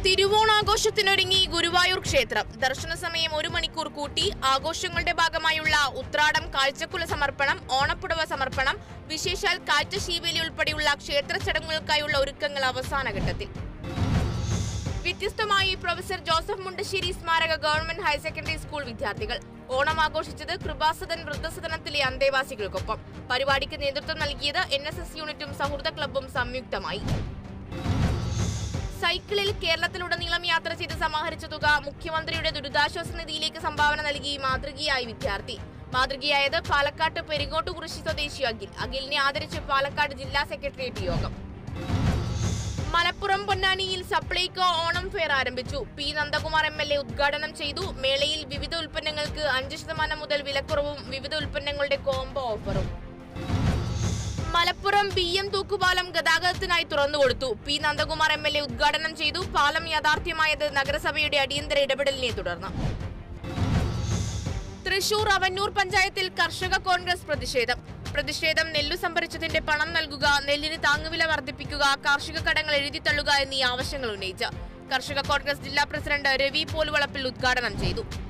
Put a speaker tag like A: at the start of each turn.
A: തിരുവോണാഘോഷത്തിനൊരുങ്ങി ഗുരുവായൂർ ക്ഷേത്രം ദർശന സമയം ഒരു മണിക്കൂർ കൂട്ടി ആഘോഷങ്ങളുടെ ഭാഗമായുള്ള ഉത്രാടം കാഴ്ചക്കുല സമർപ്പണം ഓണപ്പുടവ സമർപ്പണം വിശേഷാൽ കാഴ്ചശീവേലി ഉൾപ്പെടെയുള്ള ക്ഷേത്ര ചടങ്ങുകൾക്കായുള്ള ഒരുക്കങ്ങൾ അവസാന ഘട്ടത്തിൽ വ്യത്യസ്തമായി പ്രൊഫസർ ജോസഫ് മുണ്ടശ്ശേരി സ്മാരക ഗവൺമെന്റ് ഹയർ സെക്കൻഡറി സ്കൂൾ വിദ്യാർത്ഥികൾ ഓണം ആഘോഷിച്ചത് കൃപാസദൻ വൃദ്ധസദനത്തിലെ അന്തേവാസികൾക്കൊപ്പം പരിപാടിക്ക് നേതൃത്വം നൽകിയത് എൻ എസ് എസ് യൂണിറ്റും സൗഹൃദ ക്ലബ്ബും സംയുക്തമായി സൈക്കിളിൽ കേരളത്തിലുടനീളം യാത്ര ചെയ്ത് സമാഹരിച്ച തുക മുഖ്യമന്ത്രിയുടെ ദുരിതാശ്വാസ നിധിയിലേക്ക് സംഭാവന നൽകി മാതൃകയായി വിദ്യാർത്ഥി മാതൃകയായത് പാലക്കാട്ട് പെരിങ്ങോട്ടുകുറിശി സ്വദേശി അഖിൽ അഖിലിനെ ആദരിച്ച് പാലക്കാട് ജില്ലാ സെക്രട്ടേറിയറ്റ് യോഗം മലപ്പുറം പൊന്നാനിയിൽ സപ്ലൈകോ ഓണം ഫെയർ ആരംഭിച്ചു P Nandakumar M L A ഉദ്ഘാടനം ചെയ്തു മേളയിൽ വിവിധ ഉൽപ്പന്നങ്ങൾക്ക് അഞ്ച് ശതമാനം മുതൽ വിലക്കുറവും വിവിധ ഉൽപ്പന്നങ്ങളുടെ കോംബോ ഓഫറും മലപ്പുറം ബി എം തൂക്കുപാലം ഗതാഗതത്തിനായി തുറന്നുകൊടുത്തു P Nandakumar M L A ഉദ്ഘാടനം ചെയ്തു പാലം യാഥാർത്ഥ്യമായത് നഗരസഭയുടെ അടിയന്തര ഇടപെടലിനെ തുടർന്ന് തൃശൂർ അവന്നൂർ പഞ്ചായത്തിൽ കർഷക കോൺഗ്രസ് പ്രതിഷേധം പ്രതിഷേധം നെല്ലു സംഭരിച്ചതിന്റെ പണം നൽകുക നെല്ലിന് താങ്ങുവില വർദ്ധിപ്പിക്കുക കാർഷിക കടങ്ങൾ എഴുതിത്തള്ളുക എന്നീ ആവശ്യങ്ങൾ ഉന്നയിച്ച് കർഷക കോൺഗ്രസ് ജില്ലാ പ്രസിഡന്റ് രവി പോലുവളപ്പിൽ ഉദ്ഘാടനം ചെയ്തു